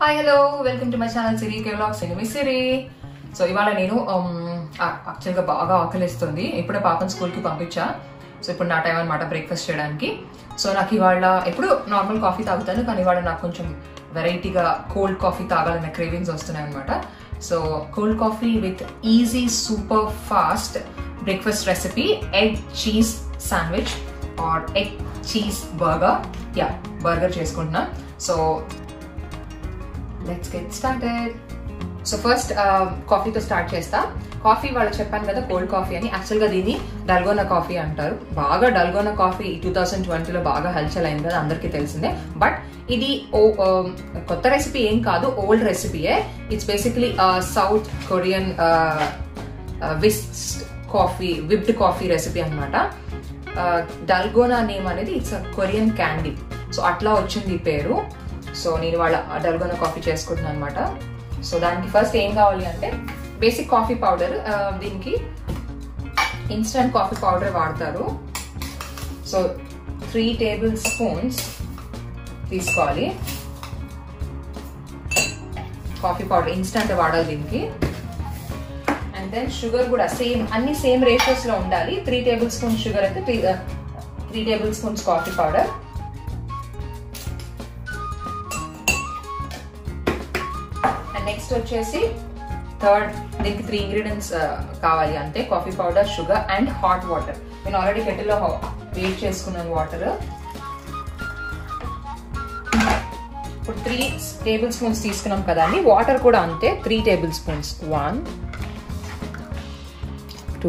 hi hello welcome to my channel Siri K vlogs నేను Siri so ఇవాళ నేను యాక్చువల్గా బాగా ఆకలిస్తుంది ఇప్పుడే పాపని స్కూల్కి పంపించా సో ఇప్పుడు నా టైం అనమాట బ్రేక్ఫాస్ట్ చేయడానికి సో నాకు ఇవాళ ఎప్పుడు నార్మల్ కాఫీ తాగుతాను కానీ ఇవాళ నాకు కొంచెం వెరైటీగా కోల్డ్ కాఫీ తాగాలనే క్రేవింగ్స్ వస్తున్నాయి అనమాట so cold coffee with easy super fast breakfast recipe egg cheese sandwich or egg cheese burger yeah burger చేసుకుంటున్నా so let's get started so first కాఫీతో స్టార్ట్ చేస్తా కాఫీ వాళ్ళు చెప్పాను కదా కోల్డ్ కాఫీ అని యాక్చువల్గా దీన్ని డల్గోనా కాఫీ అంటారు బాగా డల్గోనా కాఫీ టూ థౌసండ్ ట్వంటీలో బాగా హల్చల్ అయింది కదా అందరికీ తెలిసిందే బట్ ఇది ఓ కొత్త రెసిపీ ఏం కాదు ఓల్డ్ రెసిపీయే it's basically south Korean twist coffee whipped coffee recipe అనమాట డల్గోనా నేమ్ అనేది ఇట్స్ కొరియన్ క్యాండీ సో అట్లా వచ్చింది ఈ పేరు సో నేను వాళ్ళ డల్గోనా కాఫీ చేసుకుంటున్నాను అనమాట సో దానికి ఫస్ట్ ఏం కావాలి అంటే బేసిక్ కాఫీ పౌడర్ దీనికి ఇన్స్టంట్ కాఫీ పౌడర్ వాడతారు సో త్రీ టేబుల్ స్పూన్స్ తీసుకోవాలి కాఫీ పౌడర్ ఇన్స్టంట్ వాడాలి దీనికి అండ్ దెన్ షుగర్ కూడా సేమ్ అన్ని సేమ్ రేషియోస్ లో ఉండాలి త్రీ టేబుల్ స్పూన్ షుగర్ అయితే three three table tablespoons coffee powder and next వచ్చేసి థర్డ్ దీనికి త్రీ ఇంగ్రీడియంట్స్ కావాలి అంతే coffee powder sugar and hot water నేను ఆల్రెడీ కెటిల్లో వేట్ చేసుకున్నాను వాటర్ ఇప్పుడు త్రీ టేబుల్ స్పూన్స్ తీసుకున్నాం కదండి వాటర్ కూడా అంతే three table tablespoons one two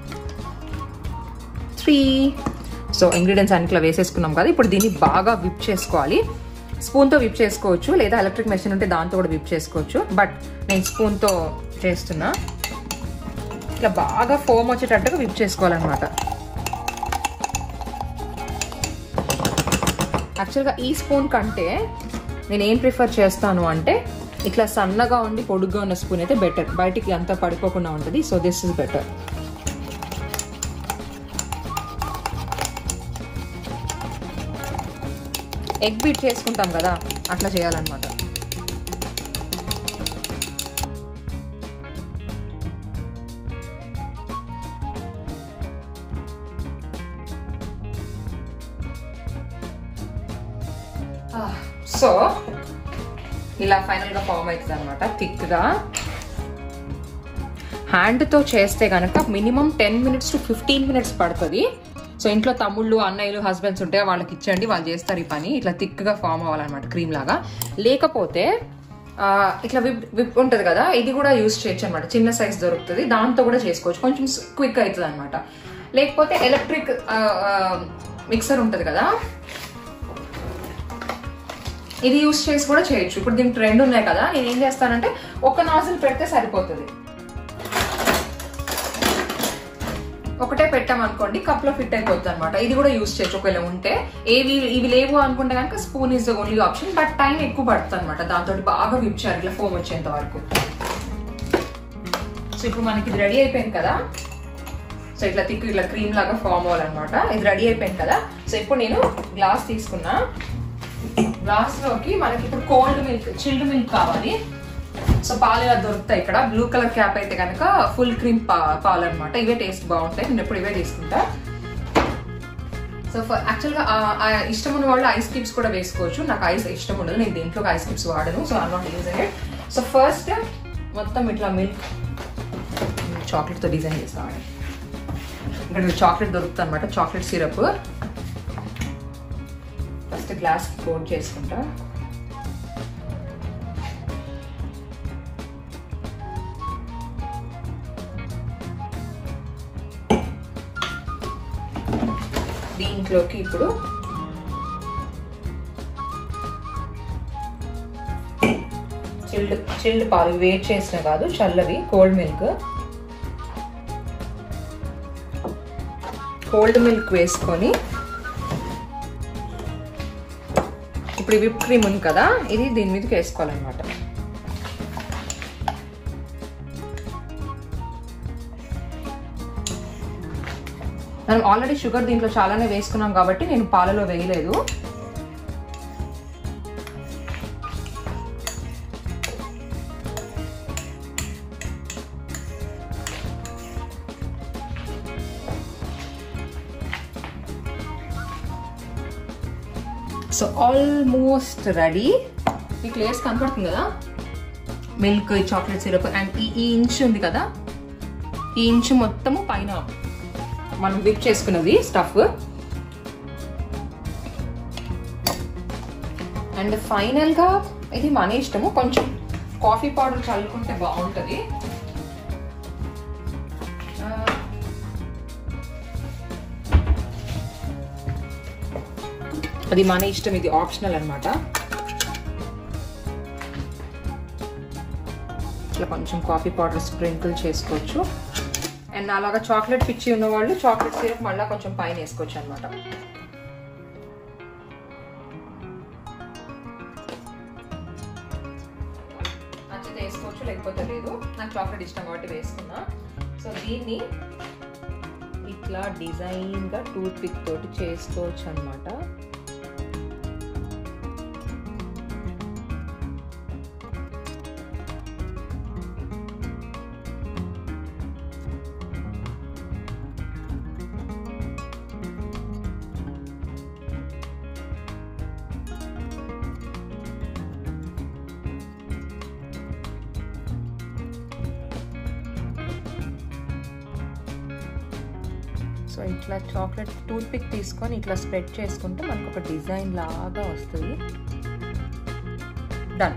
three so ingredients అన్నిట్లో వేసేసుకున్నాం కదా ఇప్పుడు దీన్ని బాగా విప్ చేసుకోవాలి స్పూన్తో విప్ చేసుకోవచ్చు లేదా ఎలక్ట్రిక్ మెషిన్ ఉంటే దాంతో కూడా విప్ చేసుకోవచ్చు బట్ నేను స్పూన్తో చేస్తున్నా ఇట్లా బాగా ఫోమ్ వచ్చేటట్టుగా విప్ చేసుకోవాలన్నమాట యాక్చువల్గా ఈ స్పూన్ కంటే నేను ఏం ప్రిఫర్ చేస్తాను అంటే ఇట్లా సన్నగా ఉండి పొడుగ్గా ఉన్న స్పూన్ అయితే బెటర్ బయటికి అంతా పడిపోకుండా ఉంటుంది so this is better egg beat చేసుకుంటాం కదా అట్లా చేయాలన్నమాట సో ఇలా ఫైనల్గా ఫామ్ అవుతుంది అనమాట థిక్గా హ్యాండ్తో చేస్తే కనుక minimum ten minutes to fifteen minutes పడుతుంది సో ఇంట్లో తమ్ముళ్ళు అన్నయ్యలు హస్బెండ్స్ ఉంటే వాళ్ళకి ఇచ్చండి వాళ్ళు చేస్తారు ఈ పని ఇట్లా థిక్గా ఫామ్ అవ్వాలన్నమాట క్రీమ్ లాగా లేకపోతే ఇట్లా విప్ విప్ ఉంటుంది కదా ఇది కూడా యూస్ చేయొచ్చు అనమాట చిన్న సైజ్ దొరుకుతుంది దాంతో కూడా చేసుకోవచ్చు కొంచెం క్విక్ అవుతుంది అనమాట లేకపోతే ఎలక్ట్రిక్ మిక్సర్ ఉంటుంది కదా ఇది యూస్ చేసి కూడా చేయొచ్చు ఇప్పుడు దీనికి ట్రెండ్ ఉన్నాయి కదా నేను ఏం చేస్తానంటే ఒక నాజిల్ పెడితే సరిపోతుంది ఒకటే పెట్టామనుకోండి కప్ లో ఫిట్ అయిపోతుంది అనమాట ఇది కూడా యూస్ చేయొచ్చు ఒకవేళ ఉంటే ఏవి ఇవి లేవు అనుకుంటే కనుక spoon is the only option but time ఎక్కువ పడుతుంది అనమాట దాంతో బాగా విప్చారు ఇట్లా ఫోమ్ వచ్చేంత వరకు సో ఇప్పుడు మనకి ఇది రెడీ అయిపోయింది కదా సో ఇట్లా తిక్కు ఇట్లా క్రీమ్ లాగా ఫామ్ అవ్వాలన్నమాట ఇది రెడీ అయిపోయింది కదా సో ఇప్పుడు నేను గ్లాస్ తీసుకున్నా గ్లాస్ లోకి మనకి ఇప్పుడు కోల్డ్ మిల్క్ చిల్డ్ మిల్క్ కావాలి సో పాలు ఇలా దొరుకుతాయి ఇక్కడ బ్లూ కలర్ క్యాప్ అయితే కనుక ఫుల్ క్రీమ్ పాలు అనమాట ఇవే టేస్ట్ బాగుంటాయి నేను ఎప్పుడు ఇవే తీసుకుంటా సో యాక్చువల్గా ఇష్టం ఉన్న వాళ్ళు ఐస్ క్యూబ్స్ కూడా వేసుకోవచ్చు నాకు ఐస్ ఇష్టం ఉండదు నేను దీంట్లో ఐస్ క్యూబ్స్ వాడను so I not use it so first మొత్తం ఇట్లా మిల్క్ చాక్లెట్తో డిజైన్ చేస్తాను ఇక్కడ చాక్లెట్ దొరుకుతుంది అనమాట chocolate syrup first glass coat చేసుకుంటా దీంట్లోకి ఇప్పుడు చిల్డ్ చిల్డ్ పాలు వేట్ చేసిన కాదు చల్లవి కోల్డ్ మిల్క్ కోల్డ్ మిల్క్ వేసుకొని ఇప్పుడు విప్ క్రీమ్ ఉంది కదా ఇది దీని మీదకి వేసుకోవాలన్నమాట మనం ఆల్రెడీ షుగర్ దీంట్లో చాలానే వేసుకున్నాం కాబట్టి నేను పాలలో వేయలేదు సో ఆల్మోస్ట్ రెడీ మీకు లేయర్స్ కనపడుతుంది కదా మిల్క్ చాక్లెట్ సిరప్ అండ్ ఈ ఈ ఇంచ్ ఉంది కదా ఈ ఇంచ్ మొత్తము పైన మనం విప్ చేసుకున్నది స్టఫ్ అండ్ ఫైనల్గా ఇది మన ఇష్టము కొంచెం కాఫీ పౌడర్ చల్లుకుంటే బాగుంటుంది అది మన ఇష్టం ఇది ఆప్షనల్ అనమాట ఇట్లా కొంచెం కాఫీ పౌడర్ స్ప్రింకిల్ చేసుకోవచ్చు అండ్ అలాగా చాక్లెట్ పిచ్చి ఉన్న వాళ్ళు చాక్లెట్ సిరప్ మళ్ళీ కొంచెం పైన వేసుకోవచ్చు అనమాట నచ్చితే వేసుకోవచ్చు లేకపోతే లేదు నాకు చాక్లెట్ ఇష్టం కాబట్టి వేసుకున్నా సో దీన్ని ఇట్లా డిజైన్గా టూత్ పిక్ తోటి చేసుకోవచ్చు అనమాట సో ఇట్లా చాక్లెట్ టూత్ పిక్ తీసుకొని ఇట్లా స్ప్రెడ్ చేసుకుంటే మనకు ఒక డిజైన్ లాగా వస్తుంది done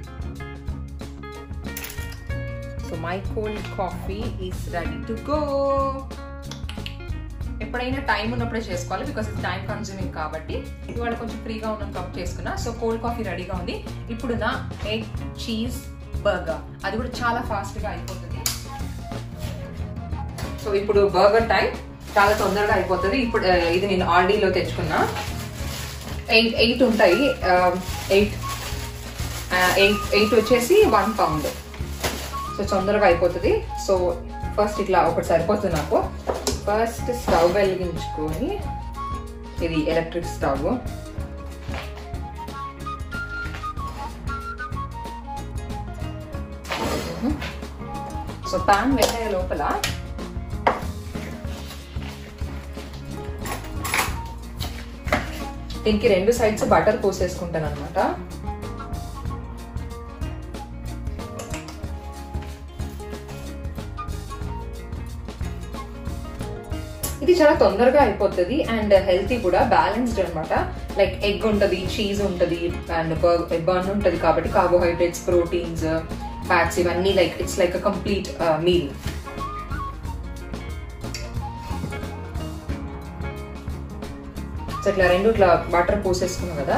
so my cold coffee is ready to go ఎప్పుడైనా టైం ఉన్నప్పుడే చేసుకోవాలి బికాస్ ఇది టైం కన్జ్యూమింగ్ కాబట్టి ఇవాళ కొంచెం ఫ్రీగా ఉన్నాం కాబట్టి చేసుకున్నా సో కోల్డ్ కాఫీ రెడీగా ఉంది ఇప్పుడు నా ఎగ్ చీజ్ బర్గర్ అది కూడా చాలా ఫాస్ట్గా అయిపోతుంది సో ఇప్పుడు బర్గర్ టైం చాలా తొందరగా అయిపోతుంది ఇప్పుడు ఆ, ఇది నేను ఆర్డీలో తెచ్చుకున్నా ఎయిట్ ఎయిట్ ఉంటాయి ఎయిట్ ఎయిట్ ఎయిట్ వచ్చేసి వన్ పౌండ్ సో తొందరగా అయిపోతుంది సో ఫస్ట్ ఇట్లా ఒకటి సరిపోతుంది నాకు ఫస్ట్ స్టవ్ వెలిగించుకొని ఇది ఎలక్ట్రిక్ స్టవ్ సో పాన్ వెళ్ళే లోపల దీనికి రెండు సైడ్స్ బటర్ పోసేసుకుంటాను అనమాట ఇది చాలా తొందరగా అయిపోతుంది అండ్ హెల్తీ కూడా బ్యాలెన్స్డ్ అనమాట లైక్ ఎగ్ ఉంటుంది చీజ్ ఉంటుంది అండ్ బర్న్ ఉంటుంది కాబట్టి కార్బోహైడ్రేట్స్ ప్రోటీన్స్ ఫ్యాట్స్ ఇవన్నీ like it's like a complete meal so ఇట్లా రెండు ఇట్లా బటర్ పోసేసుకున్నాం కదా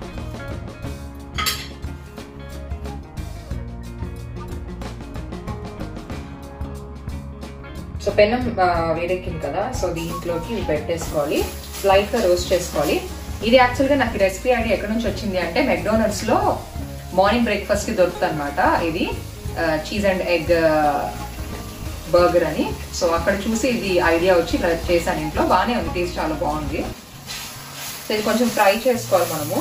సో పెనం ఆ, వేడెక్కింది కదా సో దీంట్లోకి ఇవి పెట్టేసుకోవాలి లైట్ గా రోస్ట్ చేసుకోవాలి ఇది యాక్చువల్గా నాకు రెసిపీ ఐడియా ఎక్కడి నుంచి వచ్చింది అంటే మెక్డోనల్డ్స్ లో మార్నింగ్ బ్రేక్ఫాస్ట్ కి దొరుకుతుంది అనమాట ఇది చీజ్ అండ్ ఎగ్ బర్గర్ అని సో అక్కడ చూసి ఇది ఐడియా వచ్చి ఇక్కడ చేశాను ఇంట్లో బాగానే ఉంది టేస్ట్ చాలా బాగుంది సో ఇది కొంచెం ఫ్రై చేసుకోవాలి మనము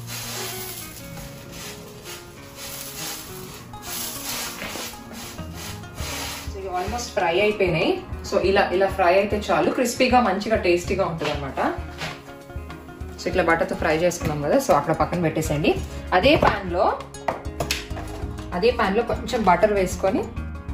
సో ఇవి ఆల్మోస్ట్ ఫ్రై అయిపోయినాయి సో ఇలా ఇలా ఫ్రై అయితే చాలు క్రిస్పీగా మంచిగా టేస్టీగా ఉంటుంది అనమాట సో ఇట్లా బటర్తో ఫ్రై చేసుకున్నాం కదా సో అక్కడ పక్కన పెట్టేసేయండి అదే ప్యాన్లో అదే ప్యాన్లో కొంచెం బటర్ వేసుకొని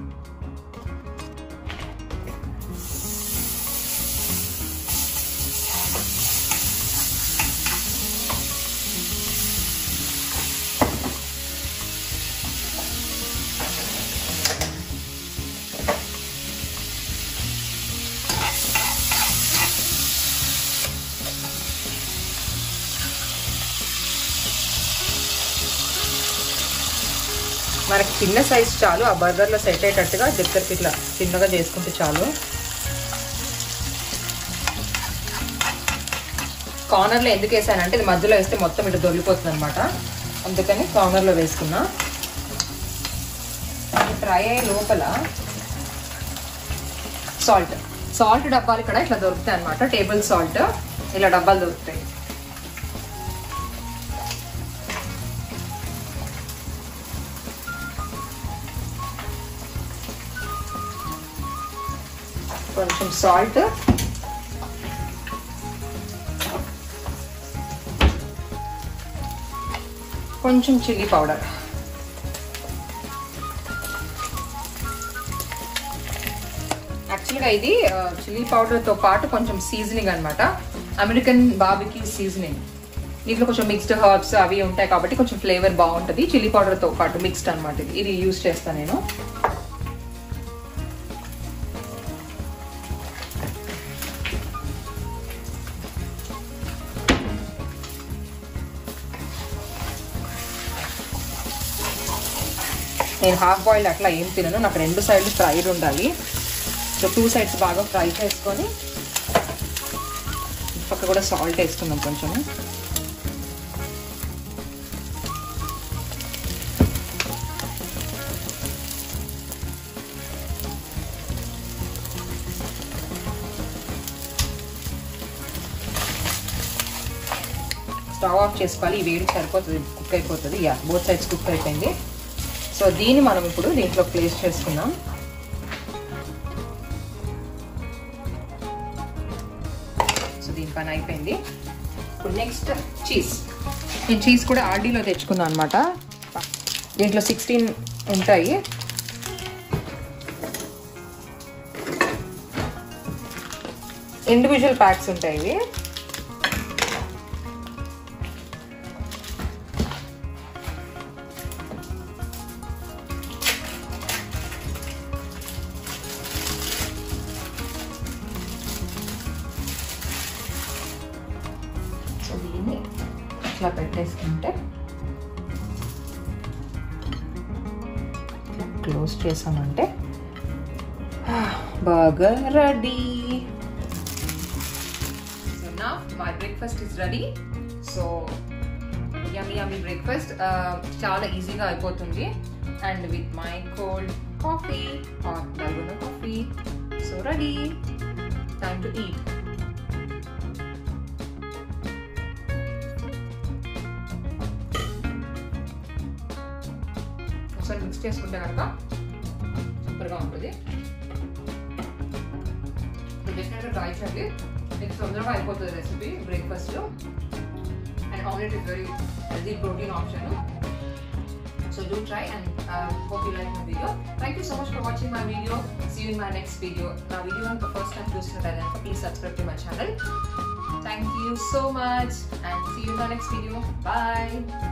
మనకి చిన్న సైజ్ చాలు ఆ బర్గర్లో సెట్ అయ్యేటట్టుగా దగ్గరికి ఇట్లా చిన్నగా చేసుకుంటే చాలు కార్నర్లో ఎందుకు వేసానంటే ఇది మధ్యలో వేస్తే మొత్తం ఇటు దొరికిపోతుంది అనమాట అందుకని కార్నర్లో వేసుకున్నా ఫ్రై అయ్యే లోపల సాల్ట్ సాల్ట్ డబ్బాలు ఇక్కడ ఇట్లా దొరుకుతాయి అనమాట టేబుల్ సాల్ట్ ఇలా డబ్బాలు దొరుకుతాయి కొంచెం సాల్ట్ కొంచెం చిల్లీ పౌడర్ యాక్చువల్గా ఇది చిల్లీ పౌడర్తో పాటు కొంచెం సీజనింగ్ అనమాట అమెరికన్ బాబిక్యూ సీజనింగ్ దీంట్లో కొంచెం మిక్స్డ్ హర్బ్స్ అవి ఉంటాయి కాబట్టి కొంచెం ఫ్లేవర్ బాగుంటుంది చిల్లీ పౌడర్తో పాటు మిక్స్డ్ అనమాట ఇది ఇది యూస్ చేస్తాను నేను నేను హాఫ్ బాయిల్ అట్లా ఏం తినను నాకు రెండు సైడ్లు ఫ్రైడ్ ఉండాలి సో టూ సైడ్స్ బాగా ఫ్రై చేసుకొని పక్క కూడా సాల్ట్ వేసుకుందాం కొంచెం స్టవ్ ఆఫ్ చేసుకోవాలి ఈ వేడి సరిపోతుంది కుక్ అయిపోతుంది యా బోత్ సైడ్స్ కుక్ అయిపోయింది సో దీన్ని మనం ఇప్పుడు దీంట్లో ప్లేస్ చేసుకుందాం సో దీని పని అయిపోయింది ఇప్పుడు నెక్స్ట్ చీజ్ నేను చీజ్ కూడా ఆర్డీలో తెచ్చుకున్నాను అనమాట దీంట్లో సిక్స్టీన్ ఉంటాయి ఇండివిజువల్ ప్యాక్స్ ఉంటాయి ఇవి సో దీన్ని ఇట్లా పెట్టేసుకుంటే క్లోజ్ చేసామంటే బర్గర్ రెడీ సో నా my breakfast is ready so yummy yummy breakfast చాలా ఈజీగా అయిపోతుంది and with my cold coffee or dalgona coffee so ready time to eat ఒకసారి మిక్స్ చేసుకుంటే కనుక సూపర్గా ఉంటుంది డెఫినెట్గా ట్రై చేయండి మీకు తొందరగా అయిపోతుంది recipe breakfast and omelette is very healthy protein option so do try and hope you like my video thank you so much for watching my video see in my next video నా video కనుక first time చూస్తున్నట్టు కనుక please subscribe to my channel thank you so much and see you in my next video bye